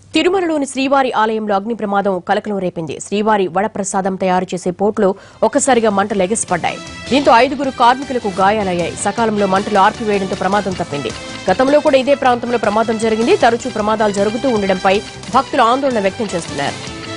తిరుమలలోని శ్రీవారి ఆలయంలో అగ్ని ప్రమాదం కలకలం రేపింది శ్రీవారి వడప్రసాదం తయారు చేసే పోట్లో ఒక్కసారిగా మంటలు ఎగసిపడ్డాయి దీంతో ఐదుగురు కార్మికులకు గాయాలయ్యాయి సకాలంలో మంటలు ఆర్పివేయడంతో ప్రమాదం తప్పింది గతంలో కూడా ఇదే ప్రాంతంలో ప్రమాదం జరిగింది తరచూ ప్రమాదాలు జరుగుతూ ఉండడంపై భక్తులు ఆందోళన వ్యక్తం చేస్తున్నారు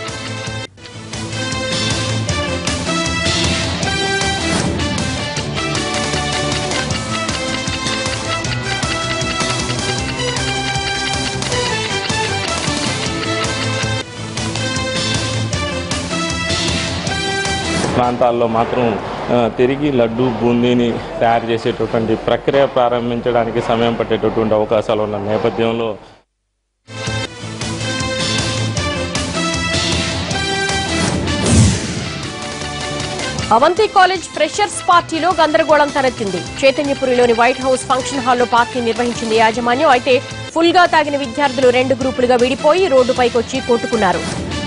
ప్రాంతాల్లో మాత్రం ఆ, తిరిగి లడ్డు బూందీని తయారు చేసేటటువంటి ప్రక్రియ ప్రారంభించడానికి సమయం పట్టేటటువంటి అవకాశాలు ఉన్న నేపథ్యంలో అవంతి కాలేజ్ ఫ్రెషర్స్ పార్టీలో గందరగోళం తలెత్తింది చైతన్యపురిలోని వైట్ హౌస్ ఫంక్షన్ హాల్లో పార్టీ నిర్వహించింది యాజమాన్యం అయితే ఫుల్ గా తాగిన విద్యార్థులు రెండు గ్రూపులుగా విడిపోయి రోడ్డుపైకొచ్చి కొట్టుకున్నారు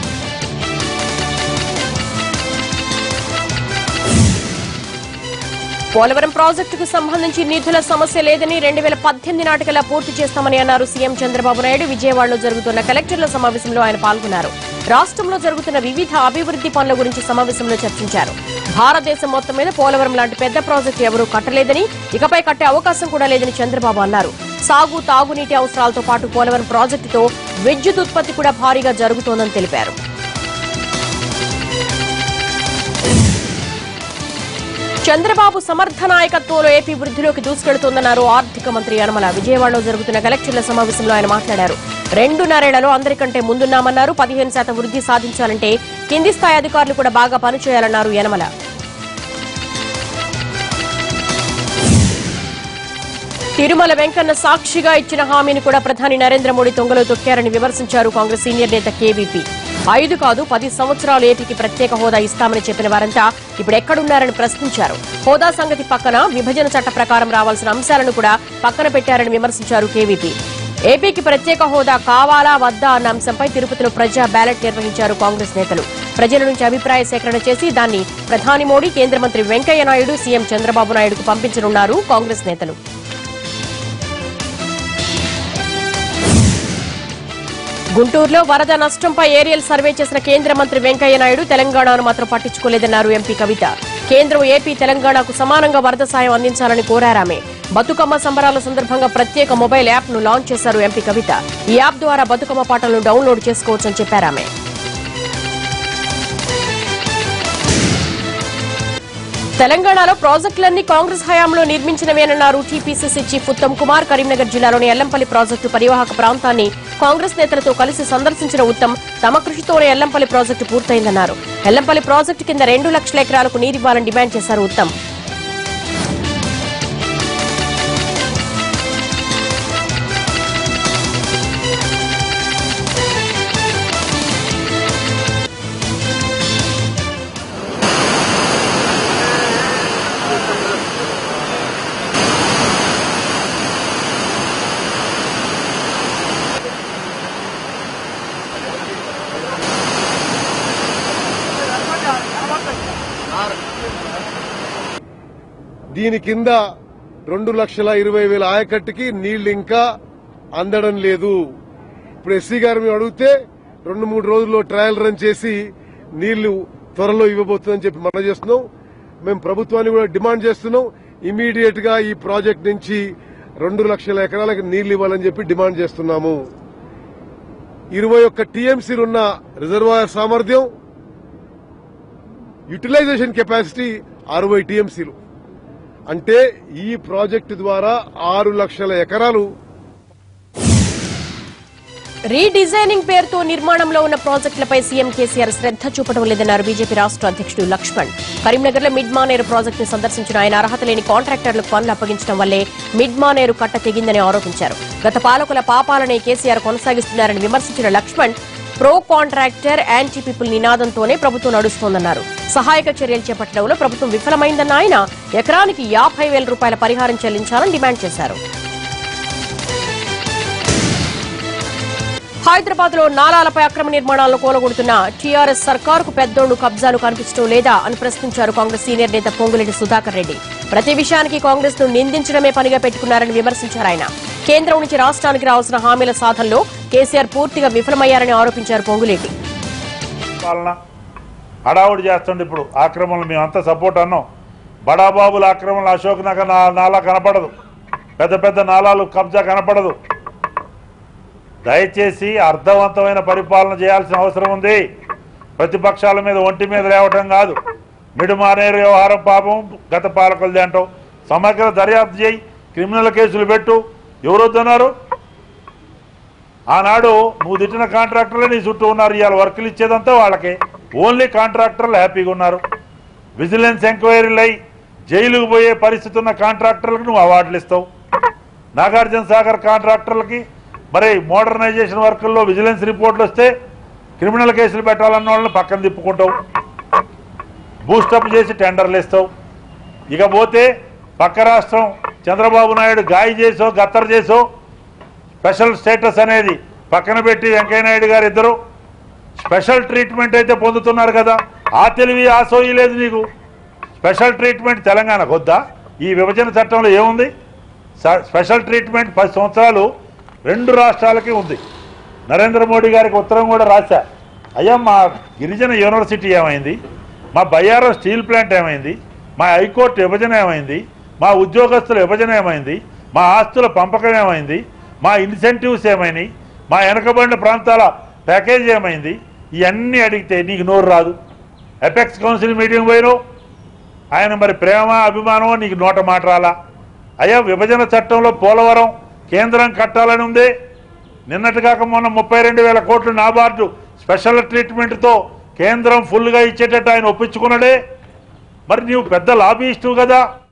పోలవరం ప్రాజెక్టుకు సంబంధించి నిధుల సమస్య లేదని రెండు వేల పద్దెనిమిది నాటికల్లా పూర్తి చేస్తామని అన్నారు సీఎం చంద్రబాబు నాయుడు విజయవాడలో జరుగుతున్న కలెక్టర్ల సమావేశంలో ఆయన పాల్గొన్నారు రాష్ట్రంలో జరుగుతున్న వివిధ అభివృద్ది పనుల గురించి సమావేశంలో చర్చించారు భారతదేశం మొత్తం మీద పోలవరం లాంటి పెద్ద ప్రాజెక్టు ఎవరూ కట్టలేదని ఇకపై కట్టే అవకాశం కూడా లేదని చంద్రబాబు అన్నారు సాగు తాగునీటి అవసరాలతో పాటు పోలవరం ప్రాజెక్టుతో విద్యుత్ ఉత్పత్తి కూడా భారీగా జరుగుతోందని తెలిపారు చంద్రబాబు సమర్థ నాయకత్వంలో ఏపీ వృద్ధిలోకి దూసుకెళ్తోందన్నారు ఆర్థిక మంత్రి యనమల విజయవాడలో జరుగుతున్న కలెక్టర్ల సమావేశంలో ఆయన మాట్లాడారు రెండున్నరేళ్లలో అందరికంటే ముందున్నామన్నారు పదిహేను శాతం వృద్ధి సాధించాలంటే కింది స్థాయి అధికారులు కూడా బాగా పనిచేయాలన్నారు యనమల తిరుమల వెంకన్న సాక్షిగా ఇచ్చిన హామీని కూడా ప్రధాని నరేంద్ర మోడీ తొంగలో తొక్కారని విమర్శించారు కాంగ్రెస్ సీనియర్ నేత కేవీపీ ఐదు కాదు పది సంవత్సరాలు ఏపీకి ప్రత్యేక హోదా ఇస్తామని చెప్పిన వారంతా ఇప్పుడు ఎక్కడున్నారని ప్రశ్నించారు హోదా సంగతి పక్కన విభజన చట్ట ప్రకారం రావాల్సిన అంశాలను కూడా పక్కన పెట్టారని విమర్శించారు కేవీపీ ఏపీకి ప్రత్యేక హోదా కావాలా వద్దా అన్న అంశంపై తిరుపతిలో ప్రజా బ్యాలెట్ నిర్వహించారు కాంగ్రెస్ నేతలు ప్రజల నుంచి అభిప్రాయ సేకరణ చేసి దాన్ని ప్రధాని మోడీ కేంద్ర మంత్రి వెంకయ్య నాయుడు సీఎం చంద్రబాబు నాయుడుకు పంపించనున్నారు కాంగ్రెస్ నేతలు గుంటూరులో వరద నష్టంపై ఏరియల్ సర్వే చేసిన కేంద్ర మంత్రి వెంకయ్య నాయుడు తెలంగాణను మాత్రం పట్టించుకోలేదన్నారు ఎంపీ కవిత కేంద్రం ఏపీ తెలంగాణకు సమానంగా వరద సాయం అందించాలని కోరారామె బతుకమ్మ సంబరాల సందర్భంగా ప్రత్యేక మొబైల్ యాప్ ను లాంచ్ చేశారు ఎంపీ కవిత ఈ యాప్ ద్వారా బతుకమ్మ పాటలను డౌన్లోడ్ చేసుకోవచ్చని చెప్పారామె తెలంగాణలో ప్రాజెక్టులన్నీ కాంగ్రెస్ హయాంలో నిర్మించినవేనన్నారు టీపీసీసీ చీఫ్ ఉత్తమ్ కుమార్ కరీంనగర్ జిల్లాలోని ఎల్లంపల్లి ప్రాజెక్టు పరివాహక ప్రాంతాన్ని కాంగ్రెస్ నేతలతో కలిసి సందర్శించిన ఉత్తమ్ తమ కృషితోనే ఎల్లంపల్లి ప్రాజెక్టు పూర్తయిందన్నారు ఎల్లంపల్లి ప్రాజెక్టు కింద రెండు లక్షల ఎకరాలకు నీరివ్వాలని డిమాండ్ చేశారు ఉత్తమ్ దీని కింద రెండు లక్షల ఇరవై వేల ఆయకట్టుకి నీళ్లు ఇంకా అందడం లేదు ఇప్పుడు ఎస్సీ గారు మేము అడిగితే రెండు మూడు రోజుల్లో ట్రయల్ రన్ చేసి నీళ్లు త్వరలో ఇవ్వబోతుందని చెప్పి మనం చేస్తున్నాం మేము ప్రభుత్వాన్ని కూడా డిమాండ్ చేస్తున్నాం ఇమీడియట్ గా ఈ ప్రాజెక్ట్ నుంచి రెండు లక్షల ఎకరాలకు నీళ్లు ఇవ్వాలని చెప్పి డిమాండ్ చేస్తున్నాము ఇరవై ఒక్క టీఎంసీలున్న రిజర్వాయర్ సామర్థ్యం యూటిలైజేషన్ కెపాసిటీ అరవై టీఎంసీలు అంటే ఈ ప్రాజెక్టు ద్వారా ఆరు లక్షల ఎకరాలు రీడిజైనింగ్ పేరుతో నిర్మాణంలో ఉన్న ప్రాజెక్టులపై సీఎం కేసీఆర్ శ్రద్ధ చూపడం లేదన్నారు బీజేపీ రాష్ట్ర అధ్యక్షుడు లక్ష్మణ్ కరీంనగర్లో మిడ్ మానేరు ప్రాజెక్టును సందర్శించిన ఆయన అర్హత లేని కాంట్రాక్టర్లకు పనులు అప్పగించడం వల్లే మిడ్ మానేరు కట్ట తెగిందని ఆరోపించారు గత పాలకుల పాపాలనే కేసీఆర్ కొనసాగిస్తున్నారని విమర్శించిన Laxman pro contractor anti people నినాదంతోనే ప్రభుత్వం నడుస్తోందన్నారు సహాయక చర్యలు చేపట్టడంలో ప్రభుత్వం విఫలమైందన్న ఆయన ఎకరానికి యాభై వేల రూపాయల పరిహారం చెల్లించాలని డిమాండ్ చేశారు హైదరాబాద్ లో నాలాలపై అక్రమ నిర్మాణాలను కూలగొడుతున్న టీఆర్ఎస్ సర్కారుకు పెద్దోళ్లు కబ్జాలు కనిపించడం లేదా అని ప్రశ్నించారు కాంగ్రెస్ సీనియర్ నేత పొంగులేటి సుధాకర్ రెడ్డి ప్రతి విషయానికి కాంగ్రెస్ ను నిందించడమే పనిగా పెట్టుకున్నారని విమర్శించారు ఆయన కేంద్రం నుంచి రాష్ట్రానికి రావాల్సిన హామీల సాధనలో కేసీఆర్ పూర్తిగా విఫలమయ్యారని ఆరోపించారు పొంగులేటి పాలన హడావుడి చేస్తుండే ఇప్పుడు ఆక్రమణలు మేమంతా సపోర్ట్ అన్నాం బడాబాబుల ఆక్రమణలు అశోక్ నగర్ నా- నాలా కనపడదు పెద్ద పెద్ద నాలాలు కబ్జా కనపడదు దయచేసి అర్థవంతమైన పరిపాలన చేయాల్సిన అవసరం ఉంది ప్రతిపక్షాల మీద ఒంటి మీద లేవటం కాదు మిడుమానేరు వ్యవహారం పాపం గత పాలకులది అంటావు సమగ్ర దర్యాప్తు చేయి క్రిమినల్ కేసులు పెట్టు ఎవరు వద్దన్నారు ఆనాడు నువ్వు తిట్టిన కాంట్రాక్టర్లే నీ చుట్టూ ఉన్నారు ఇవాళ వర్కులు ఇచ్చేదంతా వాళ్ళకే ఓన్లీ కాంట్రాక్టర్లు హ్యాపీగా ఉన్నారు విజిలెన్స్ ఎంక్వైరీలు అయి జైలుకు పోయే పరిస్థితి ఉన్న కాంట్రాక్టర్లకు నువ్వు అవార్డులు ఇస్తావు నాగార్జున సాగర్ కాంట్రాక్టర్లకి మరి మోడర్నైజేషన్ వర్కుల్లో విజిలెన్స్ రిపోర్ట్లు వస్తే క్రిమినల్ కేసులు పెట్టాలన్న వాళ్ళని పక్కన తిప్పుకుంటావు బూస్టప్ చేసి టెండర్లు ఇస్తావు ఇక పోతే పక్క రాష్ట్రం చంద్రబాబు నాయుడు గాయ చేసో గత్తర్ చేసో స్పెషల్ స్టేటస్ అనేది పక్కన పెట్టి వెంకయ్యనాయుడు గారు ఇద్దరు స్పెషల్ ట్రీట్మెంట్ అయితే పొందుతున్నారు కదా ఆ తెలివి ఆ సోయి లేదు నీకు స్పెషల్ ట్రీట్మెంట్ తెలంగాణకు వద్దా ఈ విభజన చట్టంలో ఏముంది స- స్పెషల్ ట్రీట్మెంట్ పది సంవత్సరాలు రెండు రాష్ట్రాలకి ఉంది నరేంద్ర మోడీ గారికి ఉత్తరం కూడా రాశా అయ్యా మా గిరిజన యూనివర్సిటీ ఏమైంది మా బయ్యారం స్టీల్ ప్లాంట్ ఏమైంది మా హైకోర్టు విభజన ఏమైంది మా ఉద్యోగస్తుల విభజన ఏమైంది మా ఆస్తుల పంపకం ఏమైంది మా ఇన్సెంటివ్స్ ఏమైనాయి మా వెనకబడిన ప్రాంతాల ప్యాకేజ్ ఏమైంది ఇవన్నీ అడిగితే నీకు నోరు రాదు ఎపెక్స్ కౌన్సిల్ మీటింగ్ పోయినావు ఆయన మరి ప్రేమ అభిమానం నీకు నోట మాట రాలా అయ్యా విభజన చట్టంలో పోలవరం కేంద్రం కట్టాలని ఉంది నిన్నటి కాక మొన్న ముప్పై రెండు వేల కోట్లు నాబార్డు స్పెషల్ ట్రీట్మెంట్తో కేంద్రం ఫుల్గా ఇచ్చేటట్టు ఆయన ఒప్పించుకున్నాడే మరి నీవు పెద్ద లాబీయిస్టు కదా